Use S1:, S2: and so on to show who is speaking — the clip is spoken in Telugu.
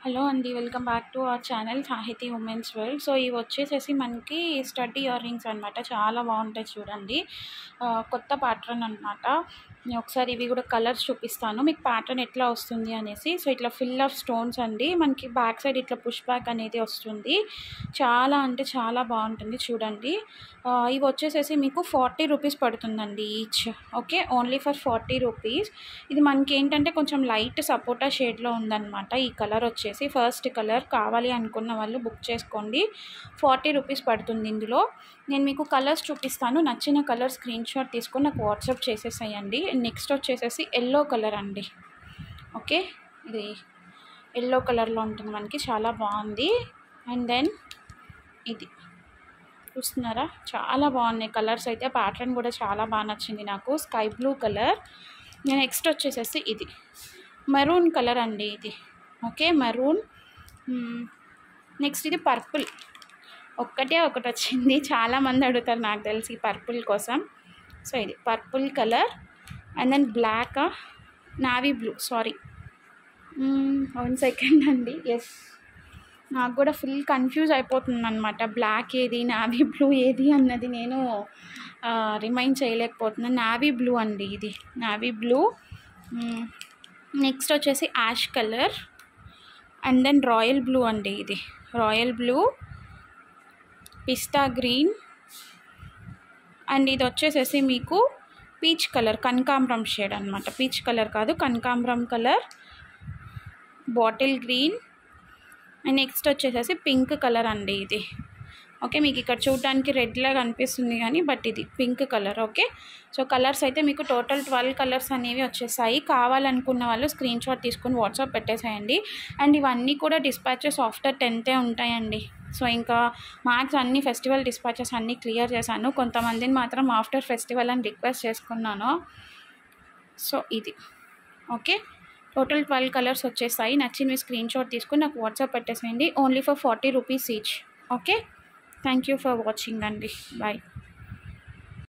S1: హలో అండి welcome back to our channel Sahithi women's world so ఇవి వచ్చేసేసి మనకి స్టడీ ఇయర్ రింగ్స్ అనమాట చాలా బాగుంటాయి చూడండి ఆ, కొత్త ప్యాటర్న్ అనమాట నేను ఒకసారి ఇవి కూడా కలర్స్ చూపిస్తాను మీకు ప్యాటర్న్ ఎట్లా వస్తుంది అనేసి సో ఇట్లా ఫిల్ ఆఫ్ స్టోన్స్ అండి మనకి బ్యాక్ సైడ్ ఇట్లా పుష్ బ్యాక్ అనేది వస్తుంది చాలా అంటే చాలా బాగుంటుంది చూడండి ఆ, ఇవి వచ్చేసేసి మీకు ఫార్టీ రూపీస్ పడుతుందండి each okay only for forty rupees ఇది మనకి ఏంటంటే కొంచెం లైట్ సపోటా షేడ్లో ఉందన్నమాట ఈ కలర్ వచ్చేసి ఫస్ట్ కలర్ కావాలి అనుకున్న వాళ్ళు బుక్ చేసుకోండి ఫార్టీ రూపీస్ పడుతుంది ఇందులో నేను మీకు కలర్స్ చూపిస్తాను నచ్చిన కలర్ స్క్రీన్ షాట్ తీసుకొని నాకు వాట్సాప్ చేసేసేయండి నెక్స్ట్ వచ్చేసేసి ఎల్లో కలర్ అండి ఓకే ఇది ఎల్లో కలర్లో ఉంటుంది మనకి చాలా బాగుంది అండ్ దెన్ ఇది చూస్తున్నారా చాలా బాగున్నాయి కలర్స్ అయితే ప్యాటర్న్ కూడా చాలా బాగా నచ్చింది నాకు స్కై బ్లూ కలర్ నెక్స్ట్ వచ్చేసేసి ఇది మెరూన్ కలర్ అండి ఇది ఓకే మెరూన్ నెక్స్ట్ ఇది పర్పుల్ ఒక్కటే ఒకటి వచ్చింది చాలామంది అడుగుతారు నాకు తెలిసి పర్పుల్ కోసం సో ఇది purple colour and then black navy blue sorry one second అండి ఎస్ నాకు కూడా ఫుల్ కన్ఫ్యూజ్ అయిపోతుంది అనమాట బ్లాక్ ఏది నావీ బ్లూ ఏది అన్నది నేను రిమైండ్ చేయలేకపోతున్నాను నావీ బ్లూ అండి ఇది నావీ బ్లూ నెక్స్ట్ వచ్చేసి ash colour and then royal blue అండి ఇది royal blue pista green and ఇది వచ్చేసేసి మీకు పీచ్ కలర్ కనకాంబరం షేడ్ అనమాట పీచ్ కలర్ కాదు కనకాంబరం colour bottle green and next వచ్చేసేసి పింక్ కలర్ అండి ఇది ఓకే మీకు ఇక్కడ చూడడానికి రెడ్ లాగా అనిపిస్తుంది కానీ బట్ ఇది pink colour okay so colours అయితే మీకు టోటల్ ట్వెల్వ్ కలర్స్ అనేవి వచ్చేసాయి కావాలనుకున్న వాళ్ళు స్క్రీన్ షాట్ తీసుకొని వాట్సాప్ పెట్టేసేయండి అండ్ ఇవన్నీ కూడా డిస్పాచెస్ ఆఫ్టర్ టెన్తే ఉంటాయండి సో ఇంకా మ్యాక్స్ అన్ని ఫెస్టివల్ డిస్పాచెస్ అన్నీ క్లియర్ చేశాను కొంతమందిని మాత్రం ఆఫ్టర్ ఫెస్టివల్ అని రిక్వెస్ట్ చేసుకున్నాను సో ఇది ఓకే టోటల్ ట్వెల్వ్ కలర్స్ వచ్చేసాయి నచ్చినవి స్క్రీన్ షాట్ తీసుకుని నాకు వాట్సాప్ పెట్టేసేయండి only for forty rupees each okay thank you for watching అండి బాయ్